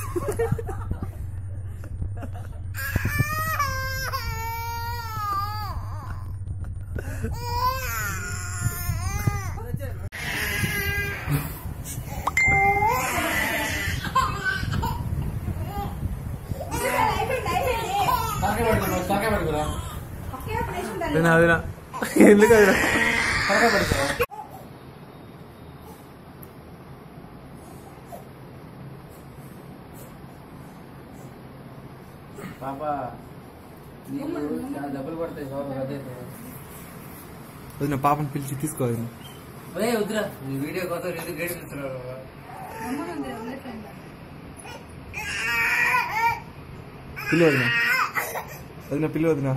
తలకాయ పడుకున్నావు తలకాయ పడుకురా అదినా అదినా ఎందుకు అదినా తలకాయ పడుకురా పాప నీకు చాలా డబ్బులు పడతాయి బాబు అదే వదిన పాపని పిలిచి తీసుకో వదిన ఒరే వద్దురా నీ వీడియో కోసం ఎందుకు గేట్ ఇస్తున్నావు పిల్లి వదిన వదిన పిల్లి వదిన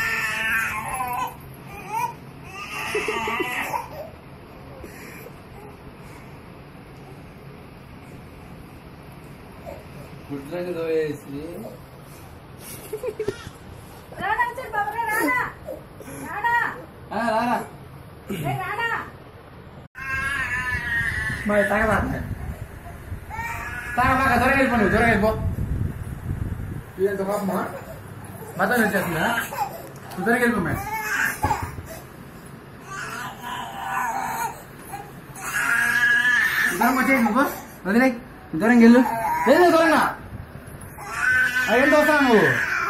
గుడ్లకి దోయేసి ఆ, రారా మరి తాగరా తాగబాక త్వరగా వెళ్ళిపో నువ్వు త్వరగా వెళ్ళిపో ఇదంత పాపమా మతం వచ్చేస్తుందా నువ్వు త్వరగా వెళ్ళిపో మేడం దూరం వచ్చేసి నువ్వు వదిలే దూరం వెళ్ళు వెళ్ళు దూరంగా ఏం దోస్తావు నువ్వు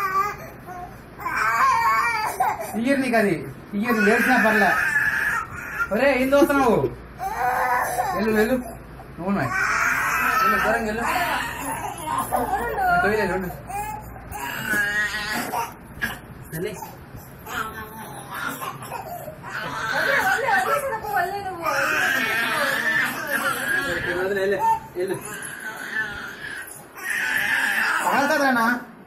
ఇయ్యరు నీకు అది ఇయ్యరు లేచినా పర్లే ఒరే ఏం దోస్తున్నావు వెళ్ళు వెళ్ళు నువ్వు నాయ్. వెళ్ళు దూరం వెళ్ళు తొయ్యలేదు ఉండు వెళ్ళి. వదిలే, వెళ్ళు, వెళ్ళు. పగలుతుందా